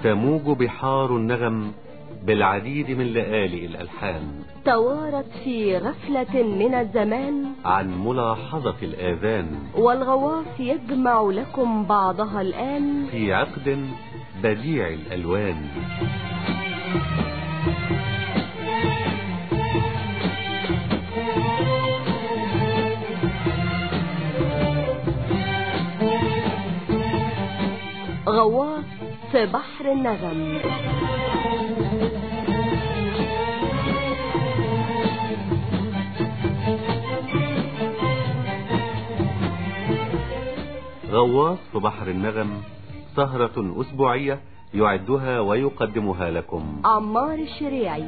تموج بحار النغم بالعديد من لآلئ الألحان توارت في غفلة من الزمان عن ملاحظة الآذان والغواص يجمع لكم بعضها الآن في عقد بديع الألوان غواص في بحر النغم غواص في بحر النغم سهرة أسبوعية يعدها ويقدمها لكم عمار الشريعي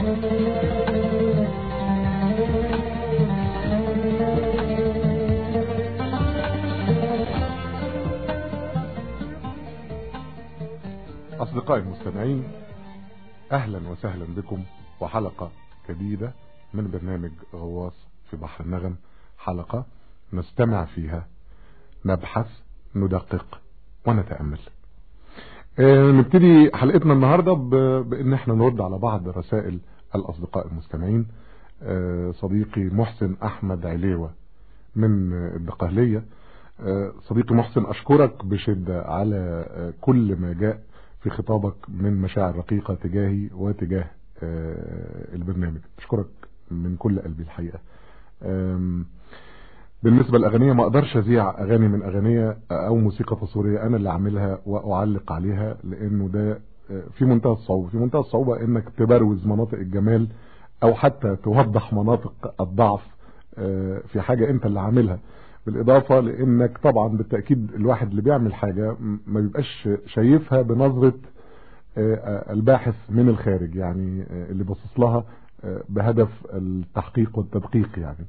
أصدقائي المستمعين أهلا وسهلا بكم وحلقة جديدة من برنامج غواص في بحر النغم حلقة نستمع فيها نبحث ندقق ونتأمل آه، نبتدي حلقتنا النهاردة بأن احنا نرد على بعض رسائل الأصدقاء المستمعين آه، صديقي محسن أحمد عليوة من الدقهلية آه، صديقي محسن أشكرك بشدة على كل ما جاء في خطابك من مشاعر رقيقة تجاهي وتجاه البرنامج أشكرك من كل قلبي الحقيقة بالنسبة للأغنية ما أقدرش أذيع أغاني من أغنية أو موسيقى تصويرية أنا اللي أعملها وأعلق عليها لأنه ده في منتهى الصعوبة في منتهى الصعوبة إنك تبروز مناطق الجمال أو حتى توضح مناطق الضعف في حاجة أنت اللي عاملها بالإضافة لأنك طبعا بالتأكيد الواحد اللي بيعمل حاجة ما بيبقاش شايفها بنظرة الباحث من الخارج يعني اللي باصص لها بهدف التحقيق والتدقيق يعني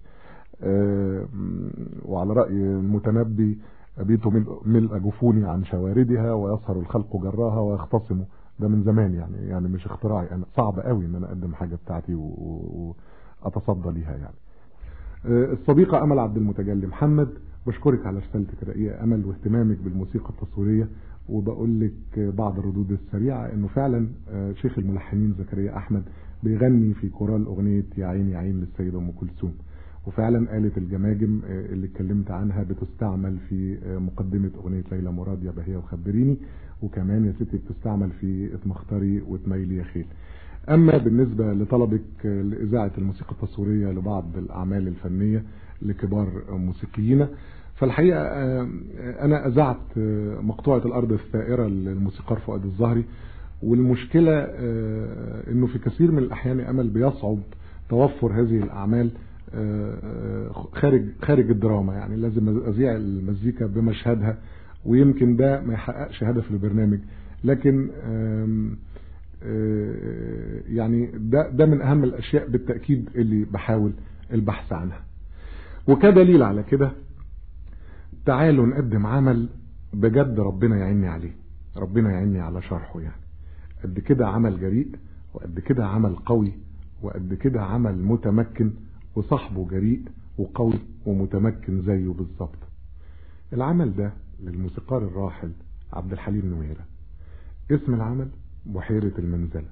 وعلى رأي المتنبي أبيت ملء جفوني عن شواردها ويسهر الخلق جراها ويختصموا ده من زمان يعني يعني مش اختراعي انا صعب قوي ان انا اقدم حاجة بتاعتي واتصدى ليها يعني الصديقة امل عبد المتجلي محمد بشكرك على رسالتك الرقيقة امل واهتمامك بالموسيقى التصويرية وبقول لك بعض الردود السريعة انه فعلا شيخ الملحنين زكريا احمد بيغني في كورال اغنية يا عين يا عين للسيدة ام كلثوم وفعلا آلة الجماجم اللي اتكلمت عنها بتستعمل في مقدمة اغنية ليلى مراد يا بهية وخبريني وكمان يا ستي بتستعمل في اتمختاري وتميلي يا خيل اما بالنسبة لطلبك لإذاعة الموسيقى التصويرية لبعض الاعمال الفنية لكبار موسيقيين فالحقيقة انا اذعت مقطوعة الارض الثائرة للموسيقار فؤاد الزهري والمشكلة انه في كثير من الاحيان امل بيصعب توفر هذه الاعمال خارج خارج الدراما يعني لازم اذيع المزيكا بمشهدها ويمكن ده ما يحققش هدف البرنامج لكن يعني ده ده من اهم الاشياء بالتاكيد اللي بحاول البحث عنها وكدليل على كده تعالوا نقدم عمل بجد ربنا يعيني عليه ربنا يعيني على شرحه يعني قد كده عمل جريء وقد كده عمل قوي وقد كده عمل متمكن وصاحبه جريء وقوي ومتمكن زيه بالظبط العمل ده للموسيقار الراحل عبد الحليم نويرة اسم العمل بحيرة المنزلة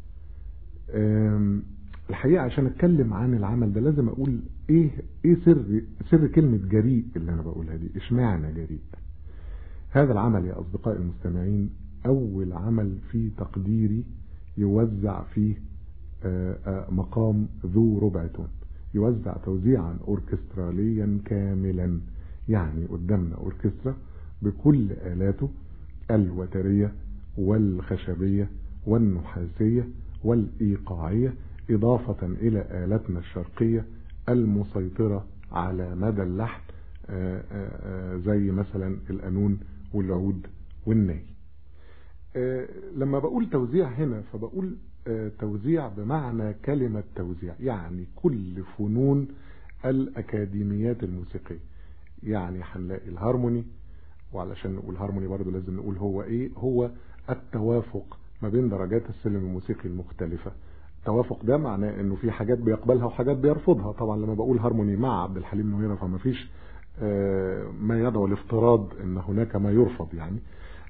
الحقيقة عشان اتكلم عن العمل ده لازم اقول ايه ايه سر سر كلمة جريء اللي انا بقولها دي اشمعنى جريء هذا العمل يا اصدقائي المستمعين اول عمل في تقديري يوزع فيه مقام ذو ربع تون يوزع توزيعا اوركستراليا كاملا يعني قدامنا اوركسترا بكل آلاته الوترية والخشبية والنحاسية والإيقاعية إضافة إلى آلتنا الشرقية المسيطرة على مدى اللحن زي مثلا القانون والعود والناي لما بقول توزيع هنا فبقول توزيع بمعنى كلمة توزيع يعني كل فنون الأكاديميات الموسيقية يعني هنلاقي الهارموني وعلشان نقول هارموني برضو لازم نقول هو ايه هو التوافق ما بين درجات السلم الموسيقي المختلفة التوافق ده معناه انه في حاجات بيقبلها وحاجات بيرفضها طبعا لما بقول هارموني مع عبد الحليم نويرة فما فيش ما يدعو الافتراض ان هناك ما يرفض يعني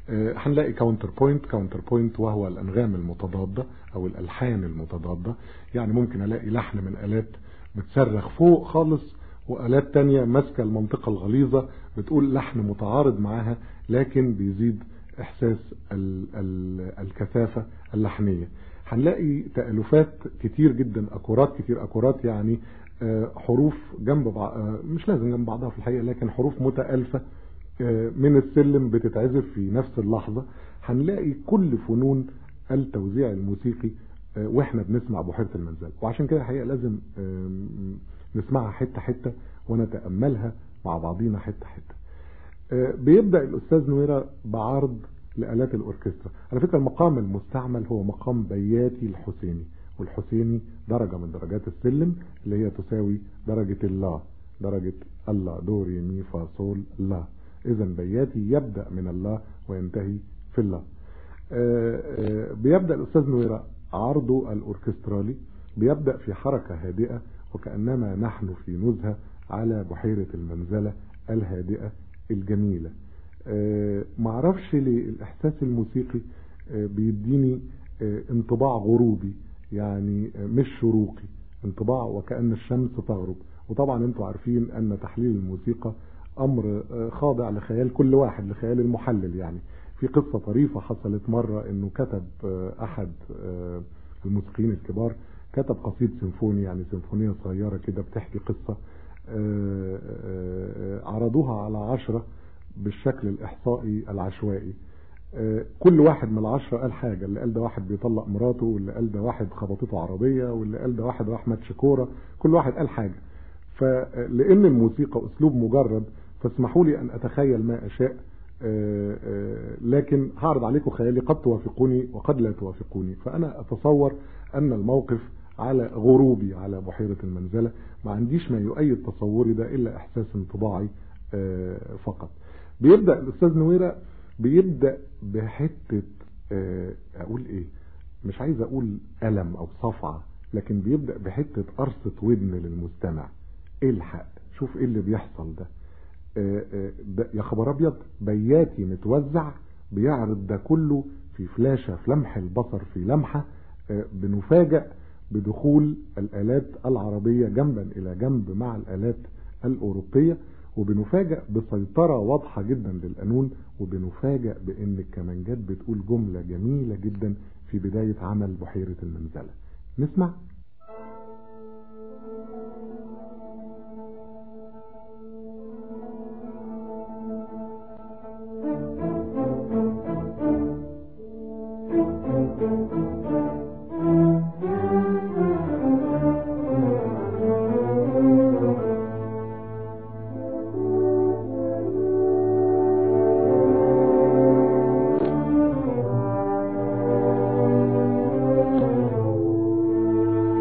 آه، هنلاقي كاونتر بوينت كاونتر بوينت وهو الانغام المتضادة او الالحان المتضادة يعني ممكن الاقي لحن من الات بتصرخ فوق خالص والات تانية ماسكة المنطقة الغليظة بتقول لحن متعارض معاها لكن بيزيد احساس ال ال الكثافة اللحنية هنلاقي تألفات كتير جدا اكورات كتير اكورات يعني آه، حروف جنب بعض آه، مش لازم جنب بعضها في الحقيقة لكن حروف متألفة آه، من السلم بتتعزف في نفس اللحظة هنلاقي كل فنون التوزيع الموسيقي آه، واحنا بنسمع بحيرة المنزل وعشان كده الحقيقة لازم آم، نسمعها حتة حتة ونتأملها مع بعضينا حتة حتة آه، بيبدأ الأستاذ نويرة بعرض لآلات الأوركسترا على فكرة المقام المستعمل هو مقام بياتي الحسيني والحسيني درجة من درجات السلم اللي هي تساوي درجة اللا درجة الله دو ري مي فا صول لا إذا بياتي يبدأ من الله وينتهي في الله آه، آه، بيبدأ الأستاذ نويرة عرضه الأوركسترالي بيبدأ في حركة هادئة وكأنما نحن في نزهة على بحيرة المنزلة الهادئة الجميلة آه، معرفش ليه الإحساس الموسيقي آه، بيديني آه، انطباع غروبي يعني آه، مش شروقي انطباع وكأن الشمس تغرب وطبعا انتوا عارفين أن تحليل الموسيقى أمر آه، خاضع لخيال كل واحد لخيال المحلل يعني في قصة طريفة حصلت مرة انه كتب آه، احد آه، الموسيقيين الكبار كتب قصيد سيمفوني يعني سيمفونية صغيرة كده بتحكي قصة آه، آه، عرضوها على عشرة بالشكل الإحصائي العشوائي آه، كل واحد من العشرة قال حاجة اللي قال ده واحد بيطلق مراته واللي قال ده واحد خبطته عربية واللي قال ده واحد راح ماتش كورة كل واحد قال حاجة فلأن الموسيقى أسلوب مجرد فاسمحوا لي أن أتخيل ما أشاء آه، آه، لكن هعرض عليكم خيالي قد توافقوني وقد لا توافقوني فأنا أتصور أن الموقف على غروبي على بحيرة المنزلة ما عنديش ما يؤيد تصوري ده إلا إحساس انطباعي آه، فقط بيبدأ الأستاذ نويرة بيبدأ بحتة آه، أقول إيه مش عايز أقول ألم أو صفعة لكن بيبدأ بحتة قرصة ودن للمستمع الحق شوف إيه اللي بيحصل ده آه، آه، ده- يا خبر ابيض بياتي متوزع بيعرض ده كله في فلاشة في لمح البصر في لمحة آه، بنفاجأ بدخول الآلات العربية جنبا إلى جنب مع الآلات الأوروبية وبنفاجأ بسيطرة واضحة جدا للقانون وبنفاجأ بأن الكمانجات بتقول جملة جميلة جدا في بداية عمل بحيرة المنزلة نسمع Thank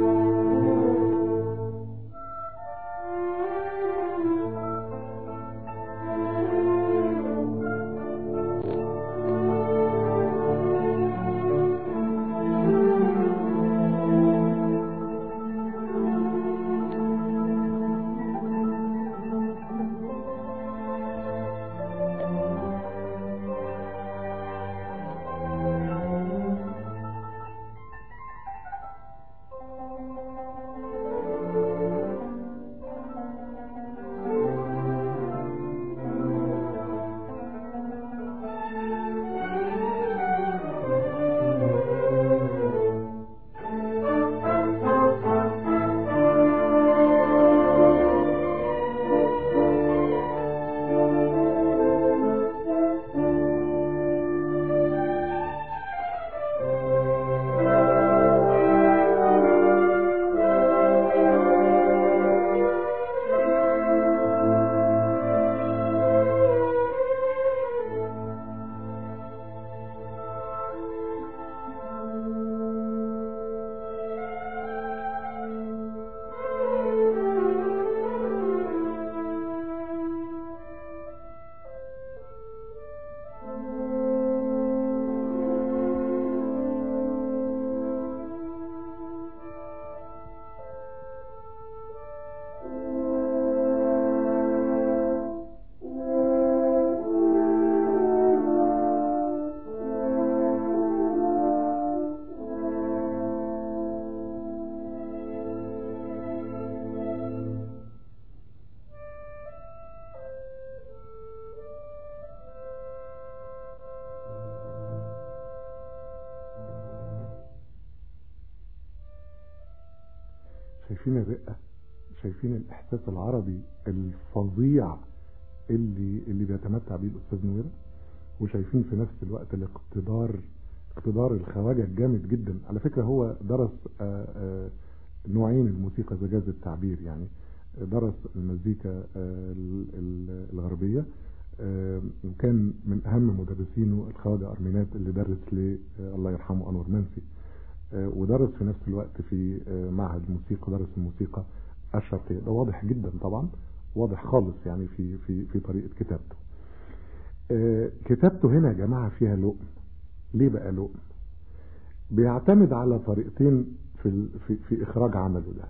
شايفين الرقة شايفين الإحساس العربي الفظيع اللي اللي بيتمتع بيه الأستاذ نويرة وشايفين في نفس الوقت الاقتدار اقتدار الخواجة الجامد جدا على فكرة هو درس آآ آآ نوعين الموسيقى إذا جاز التعبير يعني درس المزيكا الغربية وكان من أهم مدرسينه الخواجة أرمينات اللي درس ل الله يرحمه أنور منسي ودرس في نفس الوقت في معهد الموسيقى درس الموسيقى الشرقية ده واضح جدا طبعا واضح خالص يعني في في في طريقة كتابته كتابته هنا يا جماعة فيها لؤم ليه بقى لؤم بيعتمد على طريقتين في في في إخراج عمله ده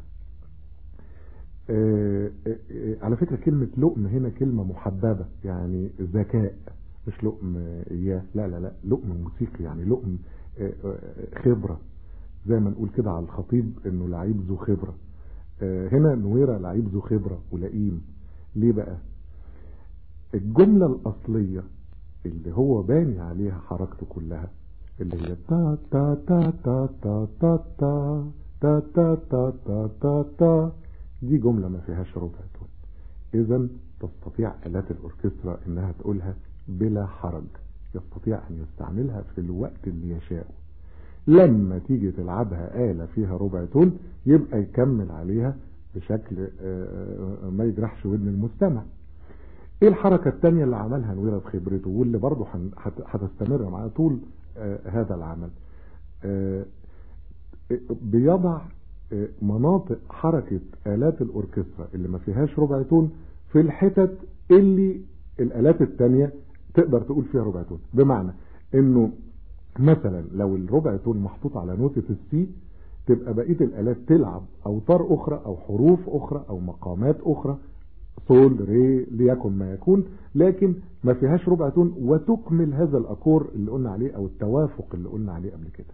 على فكرة كلمة لؤم هنا كلمة محببة يعني ذكاء مش لؤم إياه لا لا لا لؤم موسيقي يعني لؤم خبرة زي ما نقول كده على الخطيب انه لعيب ذو خبرة هنا نويرة لعيب ذو خبرة ولئيم ليه بقى الجملة الأصلية اللي هو باني عليها حركته كلها اللي هي تا تا تا تا تا تا تا تا تا تا تا تا تا دي جملة ما فيهاش ربع تون اذا تستطيع آلات الأوركسترا انها تقولها بلا حرج يستطيع ان يستعملها في الوقت اللي يشاءه لما تيجي تلعبها آلة فيها ربع تون يبقى يكمل عليها بشكل ما يجرحش ودن المستمع ايه الحركة التانية اللي عملها نويرة بخبرته واللي برضه هتستمر معاه طول هذا العمل بيضع مناطق حركة آلات الأوركسترا اللي ما فيهاش ربع تون في الحتت اللي الآلات التانية تقدر تقول فيها ربع تون بمعنى انه مثلا لو الربع تون محطوط على نوتة السي تبقى بقية الآلات تلعب أوتار أخرى أو حروف أخرى أو مقامات أخرى صول ري ليكن ما يكون لكن ما فيهاش ربع تون وتكمل هذا الأكور اللي قلنا عليه أو التوافق اللي قلنا عليه قبل كده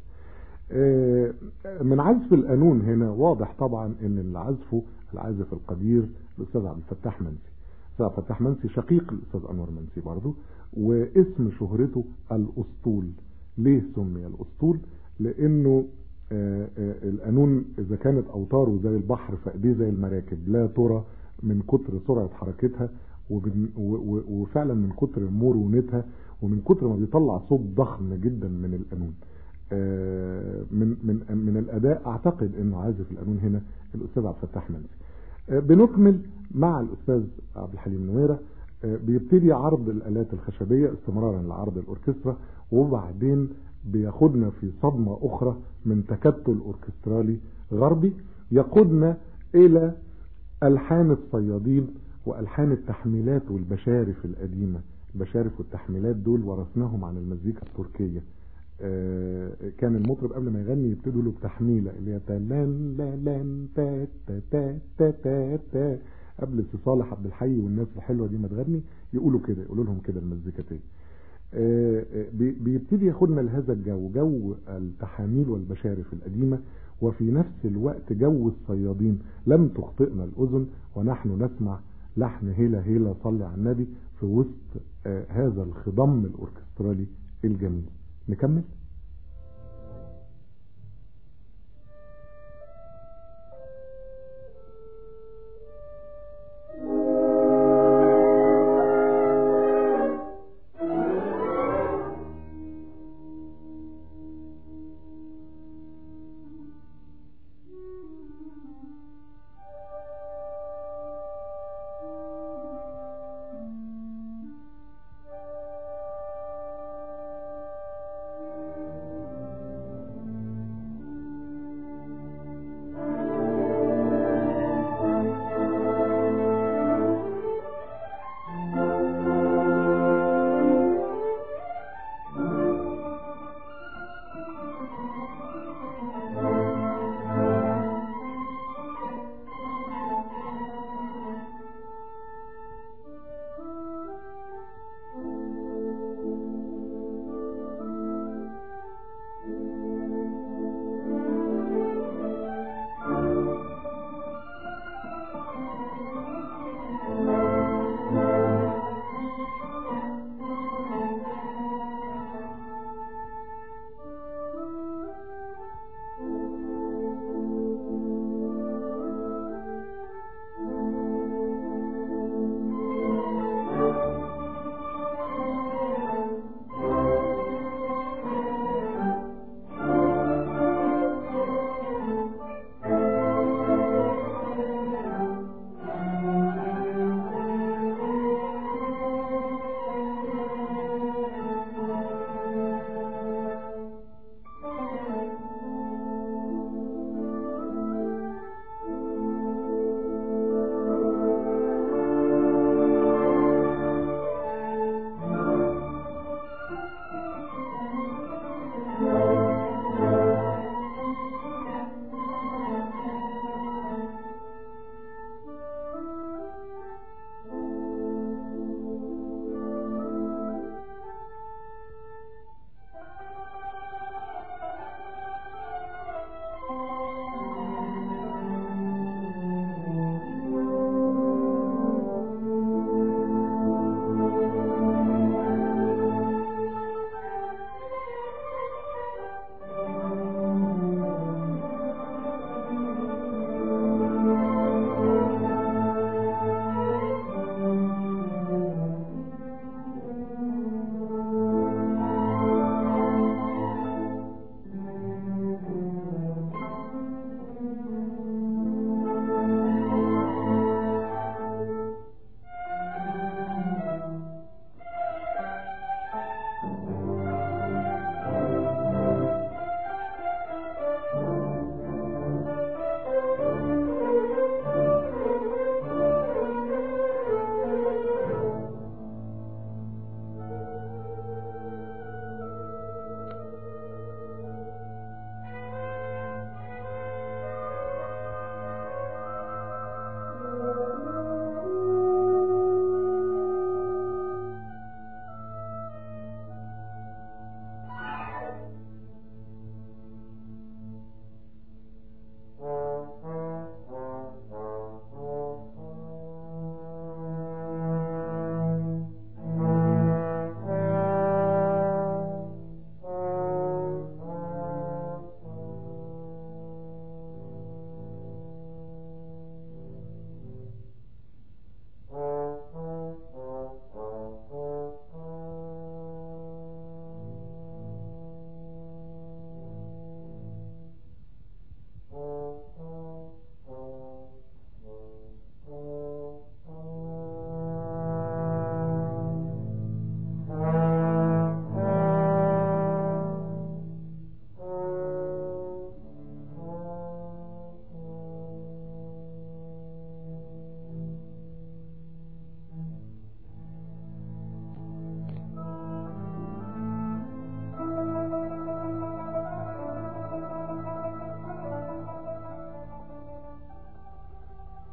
من عزف القانون هنا واضح طبعا ان اللي عزفه العازف القدير الاستاذ عبد الفتاح منسي الاستاذ عبد الفتاح منسي شقيق الاستاذ انور منسي برضه واسم شهرته الاسطول ليه سمي الاسطول لانه القانون اذا كانت اوتاره زي البحر فايديه زي المراكب لا ترى من كتر سرعة حركتها وفعلا من كتر مرونتها ومن كتر ما بيطلع صوت ضخم جدا من القانون من من من الاداء اعتقد انه عازف القانون هنا الاستاذ عبد الفتاح منسي بنكمل مع الاستاذ عبد الحليم نويره بيبتدي عرض الالات الخشبيه استمرارا لعرض الاوركسترا وبعدين بياخدنا في صدمه اخرى من تكتل اوركسترالي غربي يقودنا الى الحان الصيادين والحان التحميلات والبشارف القديمه البشارف والتحميلات دول ورثناهم عن المزيكا التركيه كان المطرب قبل ما يغني يبتدوا له بتحميله اللي هي تلان لان تا تا تا تا تا تا قبل سي صالح عبد الحي والناس الحلوه دي ما تغني يقولوا كده يقولوا لهم كده المزيكتين بيبتدي ياخدنا لهذا الجو جو التحاميل والبشارف القديمه وفي نفس الوقت جو الصيادين لم تخطئنا الاذن ونحن نسمع لحن هيلا هيلا صلي على النبي في وسط هذا الخضم الاوركسترالي الجميل نكمل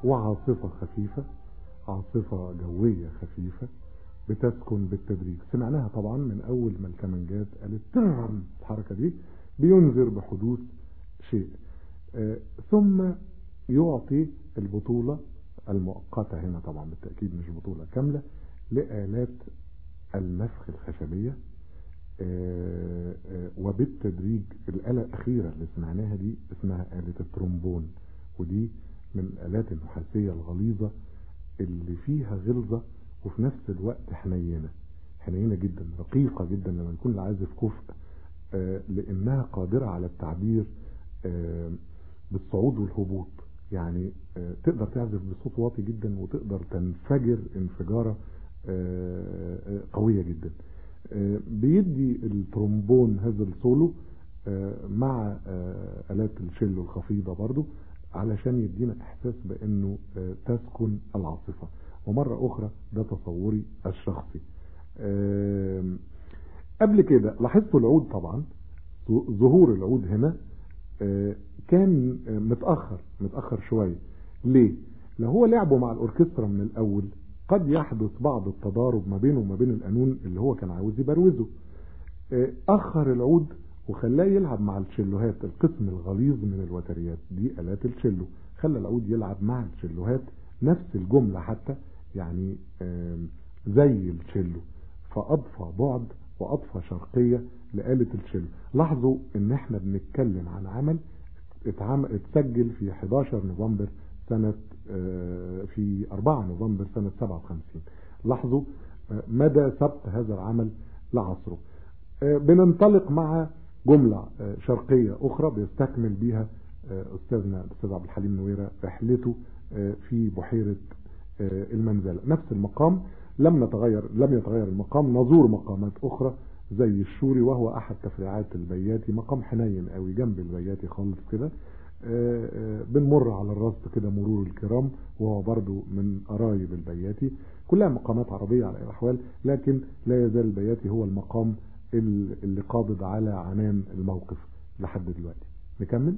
وعاصفة خفيفة عاصفة جوية خفيفة بتسكن بالتدريج سمعناها طبعا من أول ما الكمانجات قالت ترم الحركة دي بينذر بحدوث شيء آه ثم يعطي البطولة المؤقتة هنا طبعا بالتأكيد مش بطولة كاملة لآلات النفخ الخشبية آه آه وبالتدريج الآلة الأخيرة اللي سمعناها دي اسمها آلة الترومبون ودي من الآلات النحاسية الغليظة اللي فيها غلظة وفي نفس الوقت حنينة حنينة جدا رقيقة جدا لما يكون العازف كفء آه لأنها قادرة على التعبير بالصعود والهبوط يعني تقدر تعزف بصوت واطي جدا وتقدر تنفجر انفجارة قوية جدا بيدي الترومبون هذا السولو مع آلات الشيلو الخفيضة برضو علشان يدينا احساس بانه تسكن العاصفة ومرة اخرى ده تصوري الشخصي قبل كده لاحظتوا العود طبعا ظهور العود هنا كان متأخر متأخر شوية ليه لو هو لعبه مع الأوركسترا من الأول قد يحدث بعض التضارب ما بينه وما بين القانون اللي هو كان عاوز يبروزه أخر العود وخلاه يلعب مع الشلوهات القسم الغليظ من الوتريات دي آلات الشلو خلى العود يلعب مع الشلوهات نفس الجملة حتى يعني زي الشلو فأضفى بعد وأضفى شرقية لآلة الشلو لاحظوا ان احنا بنتكلم عن عمل اتعمل اتسجل في 11 نوفمبر سنة في 4 نوفمبر سنة 57 لاحظوا مدى سبق هذا العمل لعصره بننطلق مع جملة شرقية أخرى بيستكمل بيها أستاذنا الأستاذ عبد الحليم نويرة رحلته في بحيرة المنزلة نفس المقام لم نتغير لم يتغير المقام نزور مقامات أخرى زي الشوري وهو أحد تفريعات البياتي مقام حنين قوي جنب البياتي خالص كده بنمر على الرصد كده مرور الكرام وهو برضو من قرايب البياتي كلها مقامات عربية على الأحوال لكن لا يزال البياتي هو المقام اللي قابض على عنان الموقف لحد دلوقتي نكمل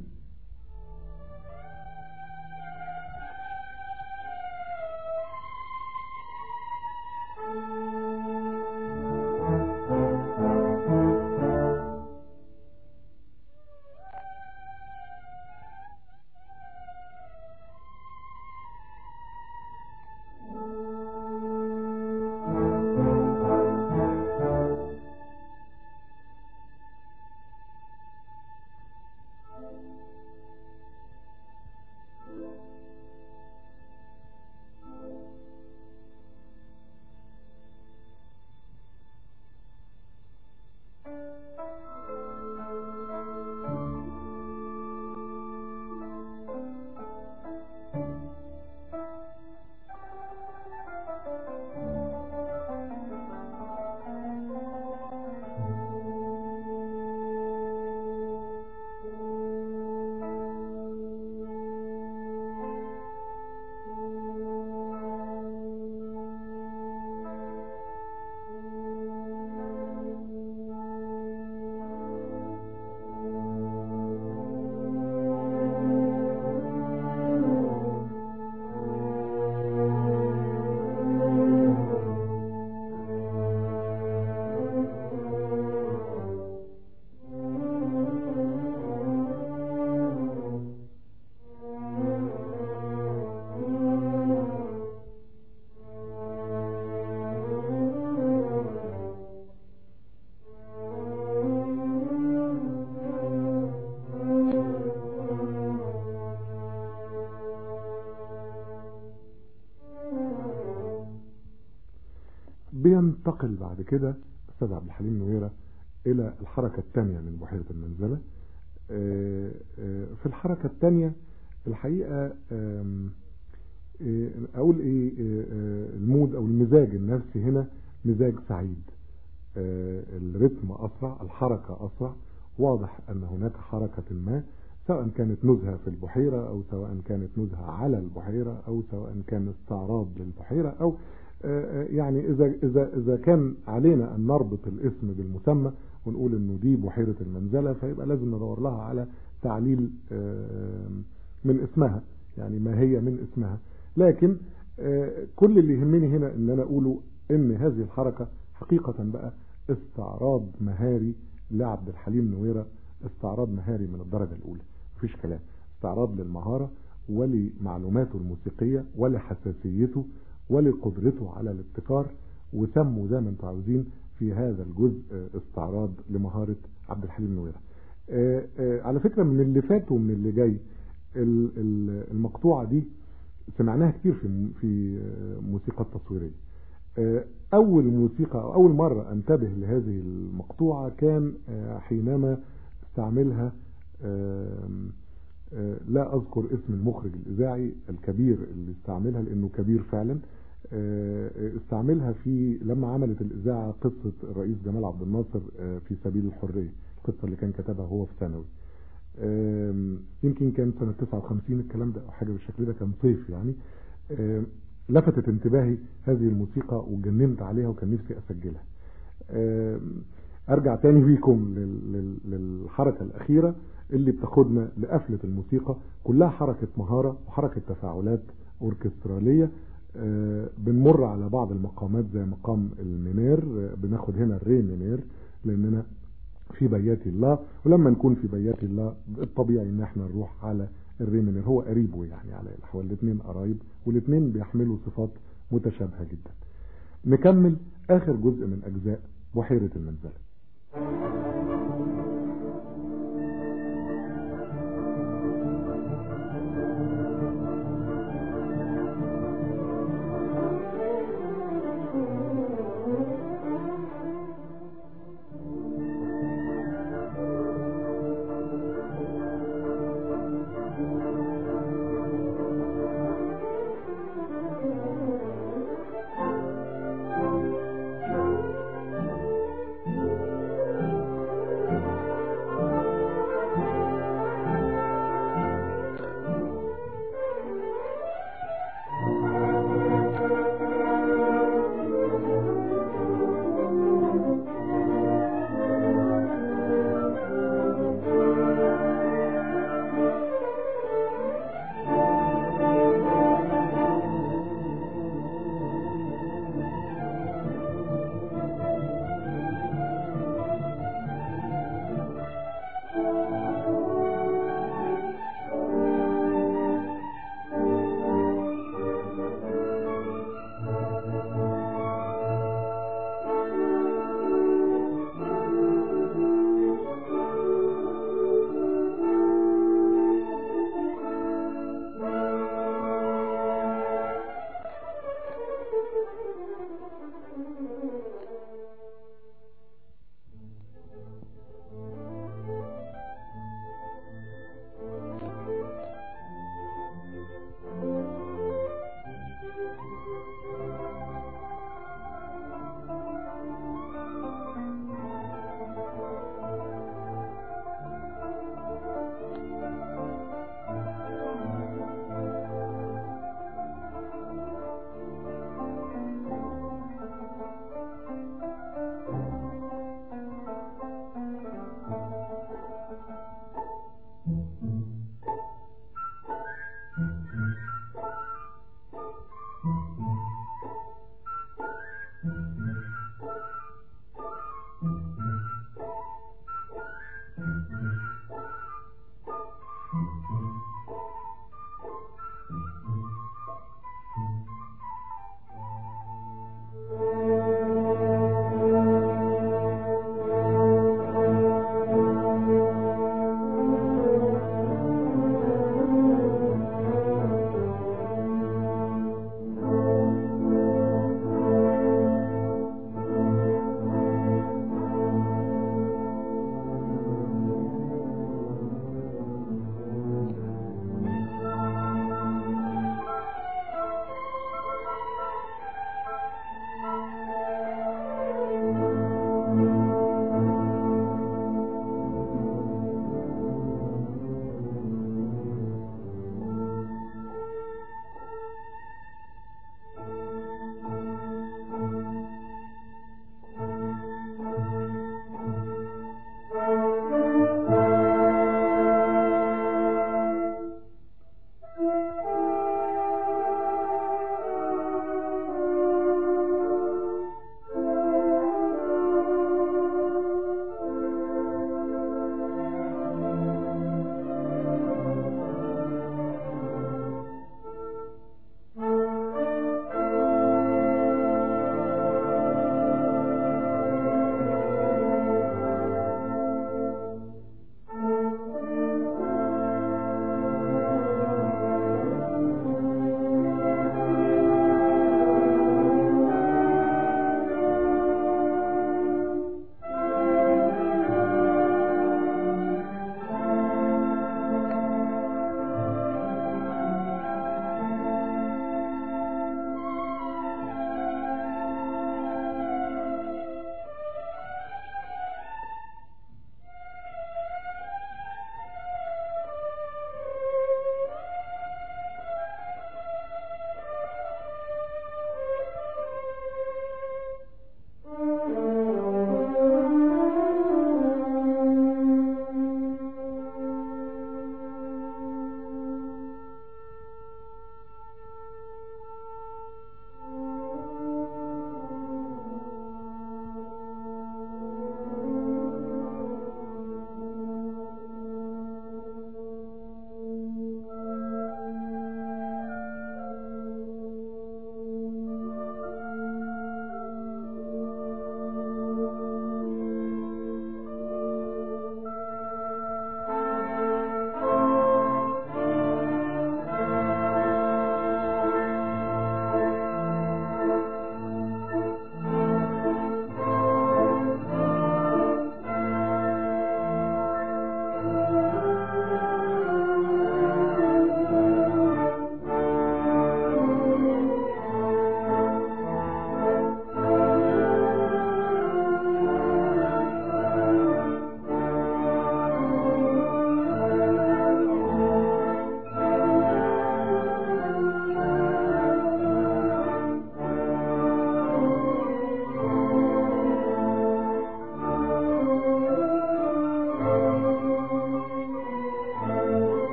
بينتقل بعد كده استاذ عبد الحليم نويرة الى الحركة الثانية من بحيرة المنزلة في الحركة الثانية الحقيقة اقول ايه المود او المزاج النفسي هنا مزاج سعيد الرتم اسرع الحركة اسرع واضح ان هناك حركة ما سواء كانت نزهة في البحيرة او سواء كانت نزهة على البحيرة او سواء كان استعراض للبحيرة او يعني إذا, إذا, إذا كان علينا أن نربط الاسم بالمسمى ونقول أنه دي بحيرة المنزلة فيبقى لازم ندور لها على تعليل من اسمها يعني ما هي من اسمها لكن آه، كل اللي يهمني هنا ان انا اقوله ان هذه الحركة حقيقة بقى استعراض مهاري لعبد الحليم نويرة استعراض مهاري من الدرجة الاولى مفيش كلام استعراض للمهارة ولمعلوماته الموسيقية ولحساسيته ولقدرته على الابتكار وسموا زي ما انتم عاوزين في هذا الجزء آه، استعراض لمهارة عبد الحليم نويرة آه، آه، على فكرة من اللي فات ومن اللي جاي ال- ال- المقطوعة دي سمعناها كتير في في آه، موسيقى التصويرية آه، أول موسيقى أو أول مرة أنتبه لهذه المقطوعة كان آه، حينما استعملها آم، آه، لا أذكر اسم المخرج الإذاعي الكبير اللي استعملها لأنه كبير فعلا آه، استعملها في لما عملت الإذاعة قصة الرئيس جمال عبد الناصر آه، في سبيل الحرية القصة اللي كان كتبها هو في ثانوي آم، يمكن كان سنة 59 الكلام ده أو حاجة بالشكل ده كان صيف يعني آم، لفتت انتباهي هذه الموسيقى وجننت عليها وكان نفسي أسجلها آم، أرجع تاني بيكم لل- لل- للحركة الأخيرة اللي بتاخدنا لقفلة الموسيقى كلها حركة مهارة وحركة تفاعلات أوركسترالية آه، بنمر على بعض المقامات زي مقام المنير آه، بناخد هنا الري منير لأننا في بيات الله ولما نكون في بيات الله الطبيعي ان احنا نروح على الري منير هو قريبه يعني على الحوال الاثنين قرايب والاثنين بيحملوا صفات متشابهة جدا نكمل اخر جزء من اجزاء بحيرة المنزلة Thank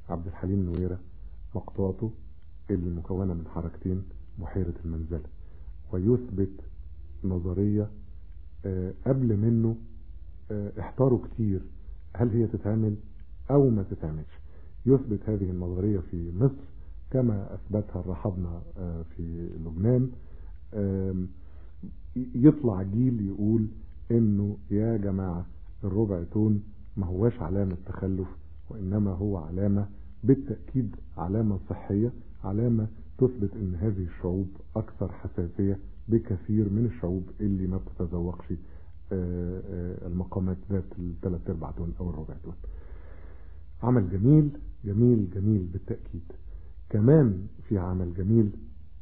عبد الحليم نويرة مقطوعته اللي مكونة من حركتين بحيرة المنزلة ويثبت نظرية آه، قبل منه آه، احتاروا كتير هل هي تتعمل او ما تتعملش يثبت هذه النظرية في مصر كما اثبتها الرحضنة آه، في لبنان آم، يطلع جيل يقول انه يا جماعة الربع تون ما هواش علامة تخلف وانما هو علامة بالتأكيد علامة صحية علامة تثبت ان هذه الشعوب اكثر حساسية بكثير من الشعوب اللي ما بتتذوقش آه، آه، المقامات ذات الثلاث ارباع تون او الربع تون عمل جميل جميل جميل بالتأكيد كمان في عمل جميل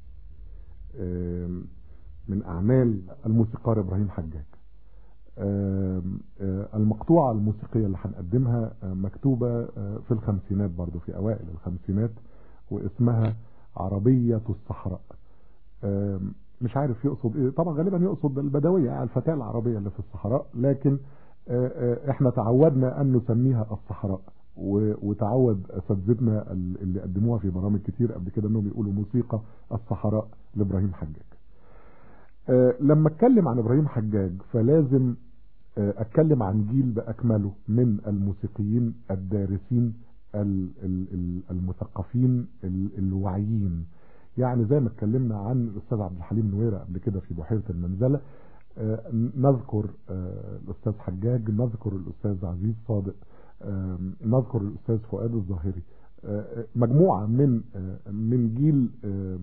آم، من أعمال الموسيقار إبراهيم حجاج آم، آه، المقطوعة الموسيقية اللي هنقدمها آه، مكتوبة آه، في الخمسينات برضو في أوائل الخمسينات واسمها عربية الصحراء آم، مش عارف يقصد ايه طبعا غالبا يقصد البدوية يعني الفتاة العربية اللي في الصحراء لكن آه، آه، احنا تعودنا ان نسميها الصحراء و- وتعود اساتذتنا ال- اللي قدموها في برامج كتير قبل كده انهم يقولوا موسيقى الصحراء لابراهيم حجاج آه، لما اتكلم عن ابراهيم حجاج فلازم آه، اتكلم عن جيل باكمله من الموسيقيين الدارسين ال- ال- ال- المثقفين ال- الواعيين يعني زي ما اتكلمنا عن الاستاذ عبد الحليم نويرة قبل كده في بحيرة المنزلة آه، نذكر آه، الاستاذ حجاج نذكر الاستاذ عزيز صادق آه، نذكر الاستاذ فؤاد الظاهري آه، آه، مجموعة من آه، من جيل آه،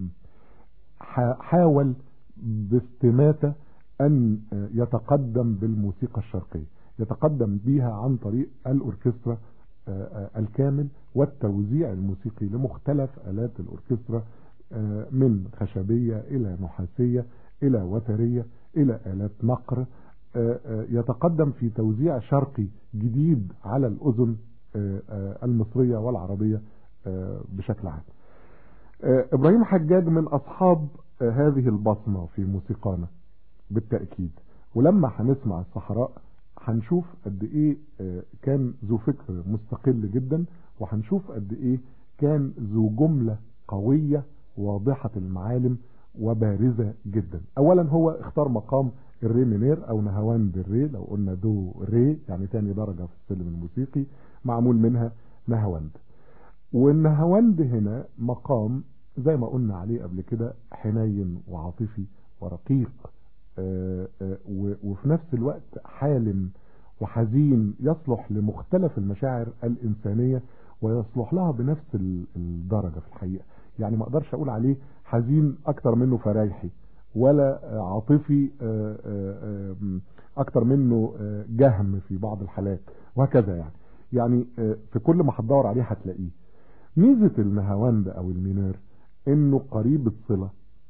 ح- حاول باستماتة أن يتقدم بالموسيقى الشرقية يتقدم بها عن طريق الأوركسترا آه، آه، الكامل والتوزيع الموسيقي لمختلف آلات الأوركسترا آه، من خشبية إلى نحاسية إلى وترية إلى آلات نقر آه، آه، يتقدم في توزيع شرقي جديد على الأذن آه، آه، المصرية والعربية آه، بشكل عام آه، إبراهيم حجاج من أصحاب آه، هذه البصمة في موسيقانا بالتأكيد ولما هنسمع الصحراء هنشوف قد ايه آه، كان ذو فكر مستقل جدا وهنشوف قد ايه كان ذو جملة قوية واضحة المعالم وبارزة جدا اولا هو اختار مقام الري مينير او نهواند الري لو قلنا دو ري يعني تاني درجة في السلم الموسيقي معمول منها نهواند والنهواند هنا مقام زي ما قلنا عليه قبل كده حنين وعاطفي ورقيق آه، آه، و- وفي نفس الوقت حالم وحزين يصلح لمختلف المشاعر الإنسانية ويصلح لها بنفس ال- الدرجة في الحقيقة يعني ما اقدرش اقول عليه حزين اكتر منه فرايحي ولا آه، عاطفي آه، آه، آه، اكتر منه آه، جهم في بعض الحالات وهكذا يعني يعني آه، في كل ما هتدور عليه هتلاقيه ميزة النهاوند او المينير انه قريب الصلة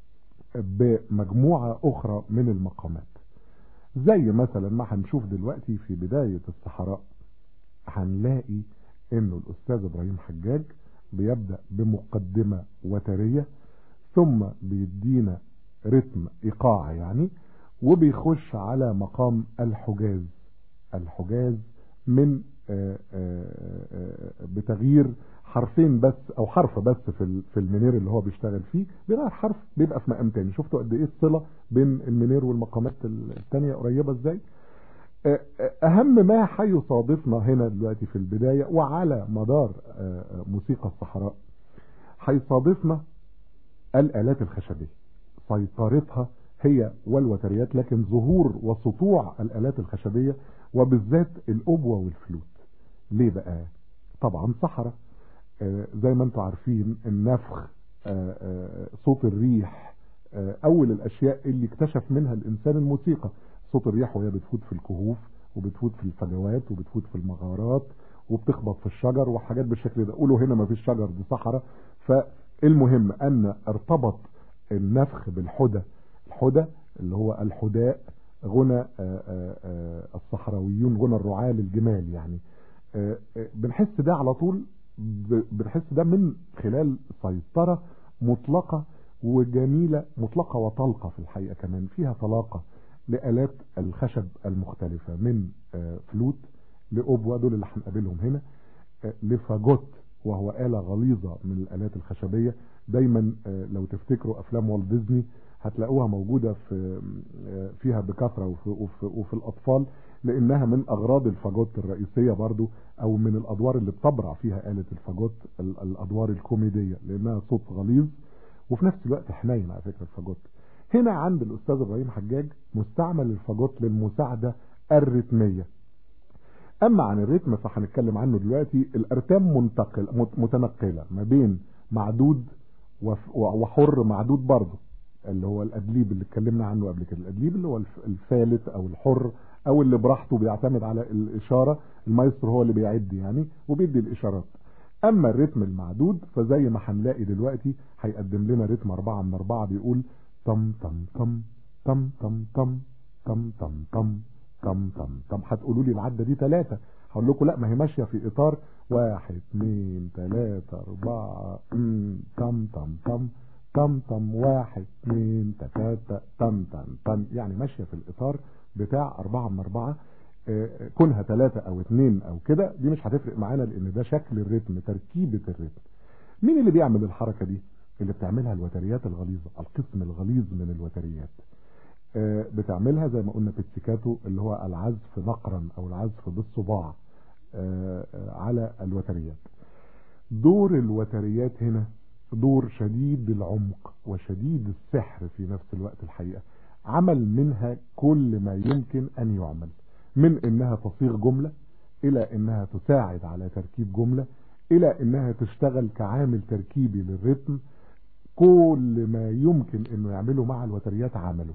بمجموعة اخرى من المقامات زي مثلا ما هنشوف دلوقتي في بداية الصحراء هنلاقي انه الاستاذ ابراهيم حجاج بيبدأ بمقدمة وترية ثم بيدينا رتم ايقاع يعني وبيخش على مقام الحجاز الحجاز من آه، آه، آه، بتغيير حرفين بس او حرف بس في ال- في المنير اللي هو بيشتغل فيه بيغير حرف بيبقى في مقام تاني شفتوا قد ايه الصله بين المنير والمقامات التانية قريبه ازاي آه، آه، اهم ما هيصادفنا هنا دلوقتي في البدايه وعلى مدار آه، آه، موسيقى الصحراء هيصادفنا الالات الخشبيه سيطرتها هي والوتريات لكن ظهور وسطوع الالات الخشبيه وبالذات الابوه والفلوت ليه بقى طبعا صحراء آه، زي ما انتم عارفين النفخ آه، آه، صوت الريح آه، اول الاشياء اللي اكتشف منها الانسان الموسيقى صوت الريح وهي بتفوت في الكهوف وبتفوت في الفجوات وبتفوت في المغارات وبتخبط في الشجر وحاجات بالشكل ده قولوا هنا ما فيش شجر دي صحراء فالمهم ان ارتبط النفخ بالحدى الحدى اللي هو الحداء غنى آه، آه، آه، الصحراويون غنى الرعاة للجمال يعني آه، آه، بنحس ده على طول ب- بنحس ده من خلال سيطرة مطلقة وجميلة مطلقة وطلقة في الحقيقة كمان فيها طلاقة لآلات الخشب المختلفة من آه، فلوت لأوبوا دول اللي هنقابلهم هنا آه، لفاجوت وهو آلة غليظة من الآلات الخشبية دايما لو تفتكروا أفلام والت ديزني هتلاقوها موجودة في فيها بكثرة وفي, وفي, وفي الأطفال لأنها من أغراض الفاجوت الرئيسية برضو أو من الأدوار اللي بتبرع فيها آلة الفاجوت الأدوار الكوميدية لأنها صوت غليظ وفي نفس الوقت حنين على فكرة الفاجوت هنا عند الأستاذ إبراهيم حجاج مستعمل الفاجوت للمساعدة الرتمية أما عن الريتم فهنتكلم عنه دلوقتي الأرتام منتقل متنقلة ما بين معدود وحر معدود برضه اللي هو الأدليب اللي اتكلمنا عنه قبل كده الأدليب اللي هو الفالت أو الحر أو اللي براحته بيعتمد على الإشارة المايسترو هو اللي بيعد يعني وبيدي الإشارات أما الريتم المعدود فزي ما هنلاقي دلوقتي هيقدم لنا ريتم أربعة من أربعة بيقول طم طم طم طم طم طم طم طم طم طم طم طم هتقولوا لي العدة دي ثلاثة هقول لكم لا ما هي ماشية في إطار واحد اثنين ثلاثة أربعة طم طم طم طم طم واحد اثنين ثلاثة طم طم طم يعني ماشية في الإطار بتاع أربعة من أربعة كونها ثلاثة أو اثنين أو كده دي مش هتفرق معانا لأن ده شكل الريتم تركيبة الريتم مين اللي بيعمل الحركة دي اللي بتعملها الوتريات الغليظة القسم الغليظ من الوتريات بتعملها زي ما قلنا بيتسيكاتو اللي هو العزف نقرا او العزف بالصباع على الوتريات دور الوتريات هنا دور شديد العمق وشديد السحر في نفس الوقت الحقيقة عمل منها كل ما يمكن ان يعمل من انها تصيغ جملة الى انها تساعد على تركيب جملة الى انها تشتغل كعامل تركيبي للريتم كل ما يمكن انه يعمله مع الوتريات عمله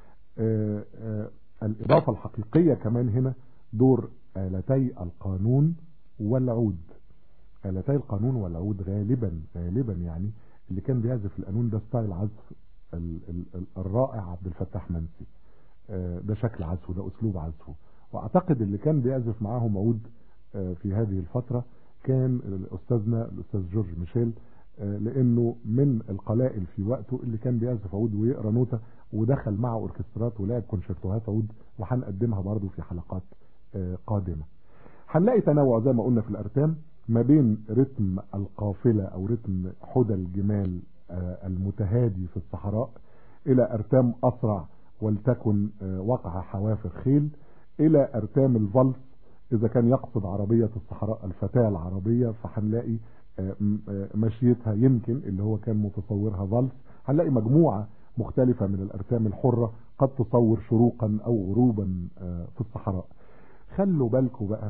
آآ آآ الإضافة الحقيقية كمان هنا دور آلتي القانون والعود آلتي القانون والعود غالبا غالبا يعني اللي كان بيعزف القانون ده ستايل عزف ال ال الرائع عبد الفتاح منسي ده شكل عزفه ده أسلوب عزفه وأعتقد اللي كان بيعزف معاهم عود في هذه الفترة كان أستاذنا الأستاذ جورج ميشيل لانه من القلائل في وقته اللي كان بيعزف عود ويقرا نوتة ودخل معه اوركسترات ولعب كونشيرتوهات عود وهنقدمها برضه في حلقات قادمة هنلاقي تنوع زي ما قلنا في الارتام ما بين رتم القافلة او رتم حدى الجمال المتهادي في الصحراء الى ارتام اسرع ولتكن وقع حوافر خيل الى ارتام الفالس اذا كان يقصد عربية الصحراء الفتاة العربية فهنلاقي مشيتها يمكن اللي هو كان متصورها فالس هنلاقي مجموعة مختلفة من الأرتام الحرة قد تصور شروقا أو غروبا في الصحراء خلوا بالكم بقى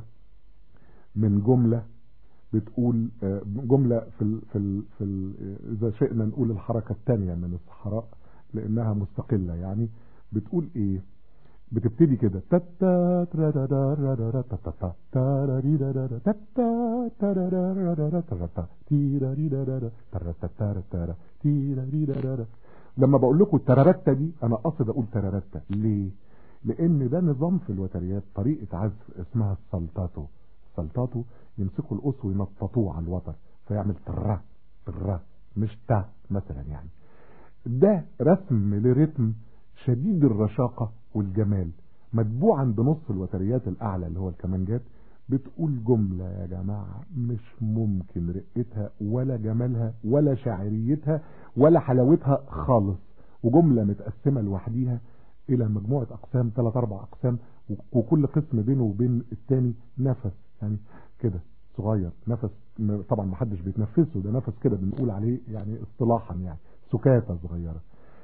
من جملة بتقول جملة في ال في ال في ال إذا شئنا نقول الحركة الثانية من الصحراء لأنها مستقلة يعني بتقول إيه بتبتدي كده تتا ترارارارارا تتا تاراريرارارا تتا تارارارارا تتا تيراريرارارا ترتتارتارا تيراريرارارا لما بقول لكم الترارتة دي انا قصد اقول ترارتة ليه لان ده نظام في الوتريات طريقة عزف اسمها السلطاتو السلطاتو يمسكوا القص وينططوه على الوتر فيعمل ترا ترا مش تا مثلا يعني ده رسم لرتم شديد الرشاقة والجمال متبوعا بنص الوتريات الأعلى اللي هو الكمانجات بتقول جملة يا جماعة مش ممكن رقتها ولا جمالها ولا شاعريتها ولا حلاوتها خالص وجملة متقسمة لوحديها إلى مجموعة أقسام ثلاث أربع أقسام وكل قسم بينه وبين التاني نفس يعني كده صغير نفس طبعا ما حدش بيتنفسه ده نفس كده بنقول عليه يعني اصطلاحا يعني سكاتة صغيرة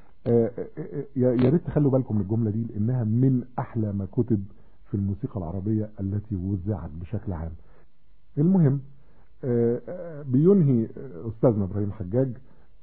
يا ريت تخلوا بالكم من الجملة دي لانها من احلى ما كتب في الموسيقى العربية التي وزعت بشكل عام المهم بينهي استاذنا ابراهيم حجاج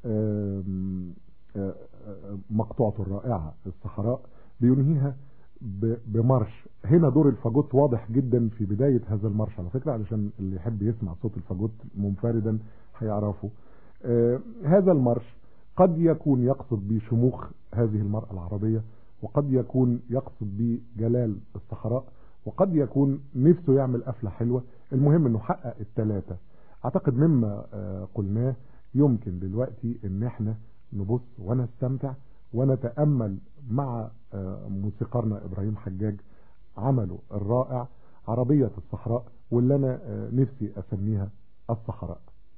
مقطوعته الرائعة الصحراء بينهيها بمارش هنا دور الفاجوت واضح جدا في بداية هذا المارش على فكرة علشان اللي يحب يسمع صوت الفاجوت منفردا هيعرفه هذا المارش قد يكون يقصد بشموخ هذه المرأة العربية وقد يكون يقصد بجلال الصحراء وقد يكون نفسه يعمل قفلة حلوة المهم انه حقق الثلاثة اعتقد مما قلناه يمكن دلوقتي ان احنا نبص ونستمتع ونتأمل مع موسيقارنا ابراهيم حجاج عمله الرائع عربية الصحراء واللي انا نفسي اسميها الصحراء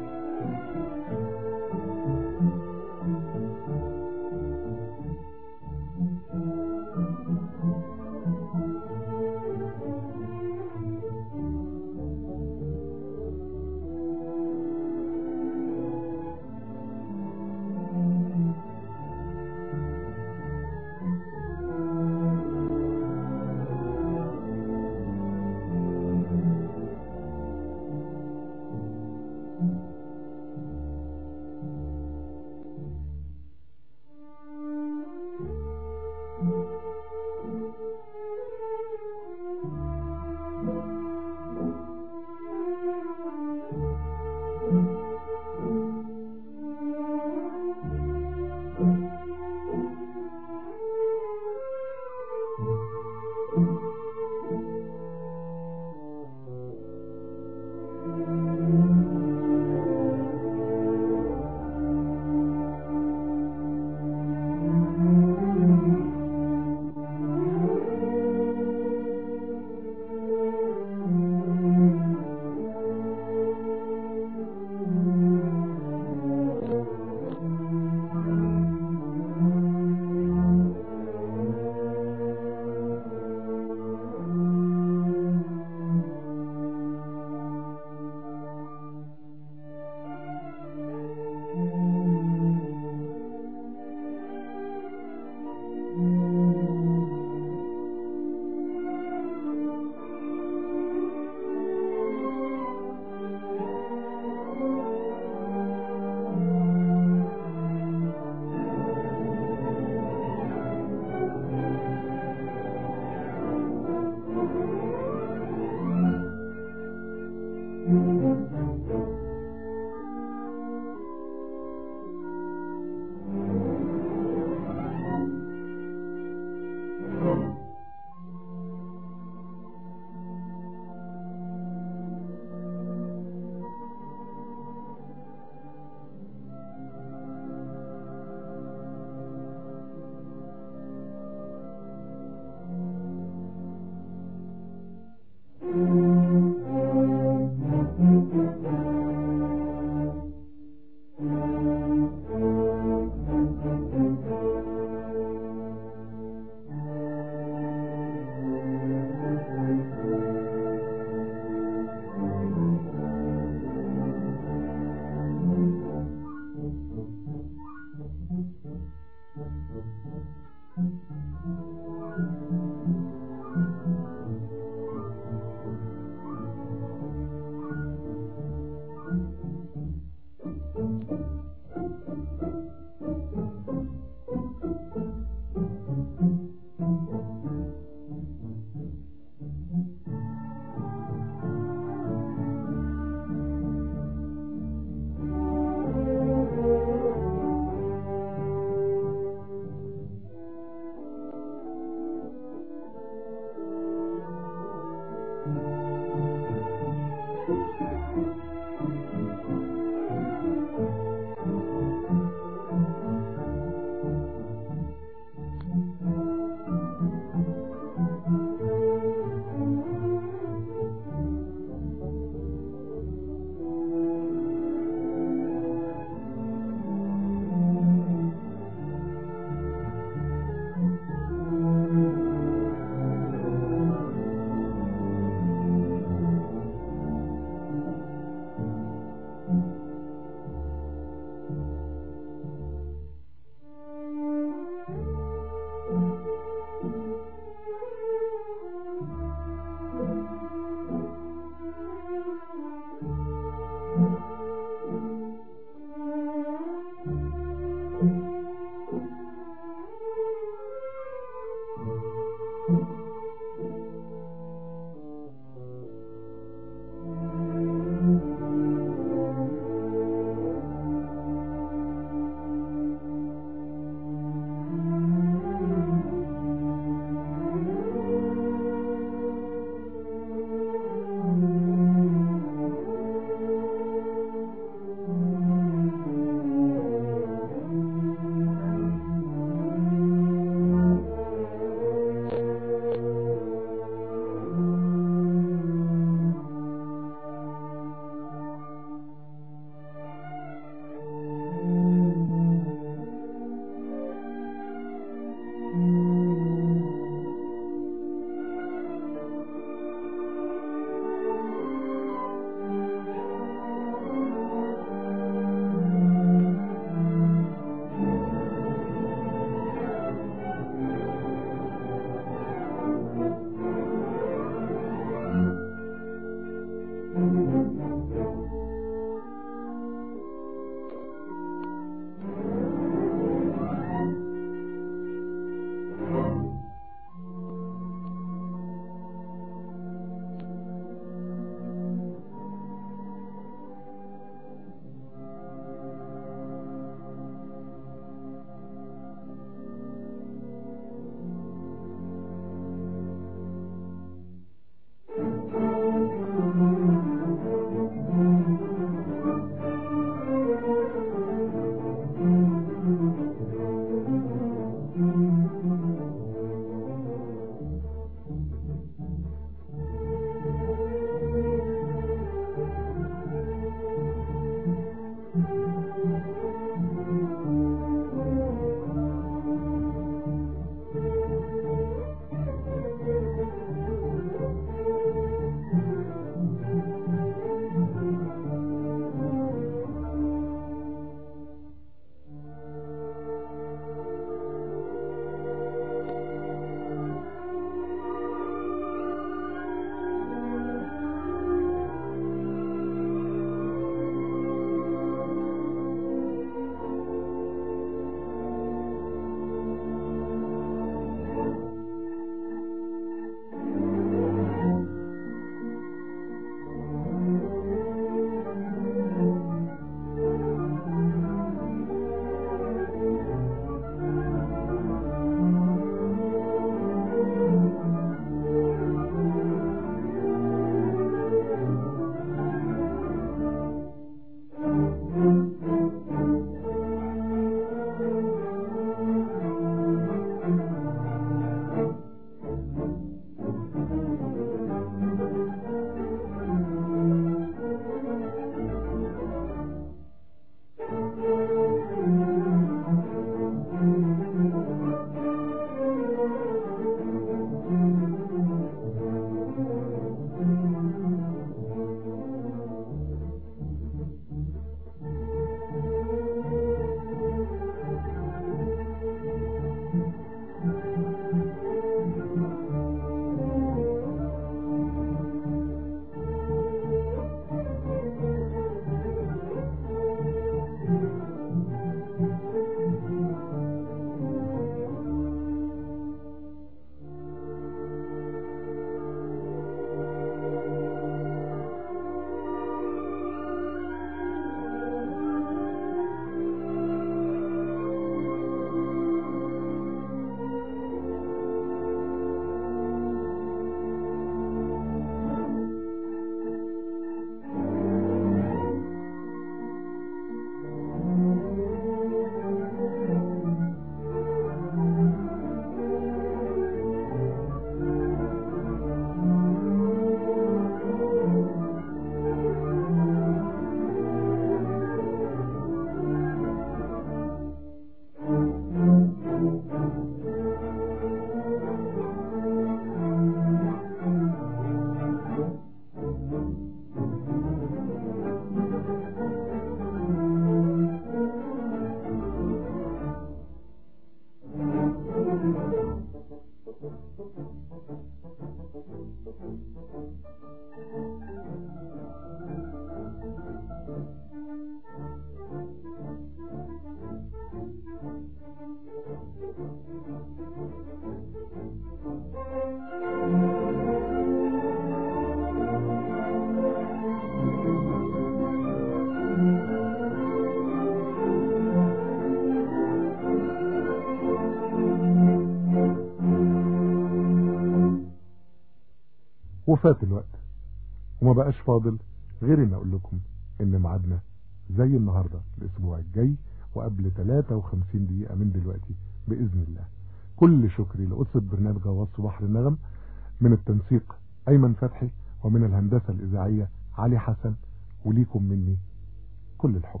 وفات الوقت وما بقاش فاضل غير ان اقول لكم ان ميعادنا زي النهاردة الاسبوع الجاي وقبل 53 دقيقة من دلوقتي بإذن الله كل شكري لأسرة برنامج غواص بحر النغم من التنسيق أيمن فتحي ومن الهندسة الإذاعية علي حسن وليكم مني كل الحب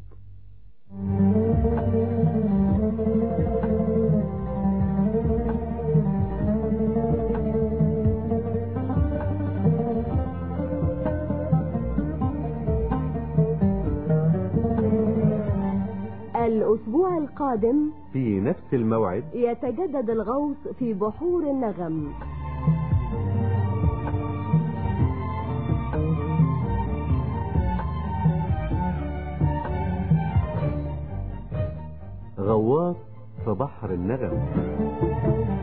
الأسبوع القادم في نفس الموعد يتجدد الغوص في بحور النغم غواص في بحر النغم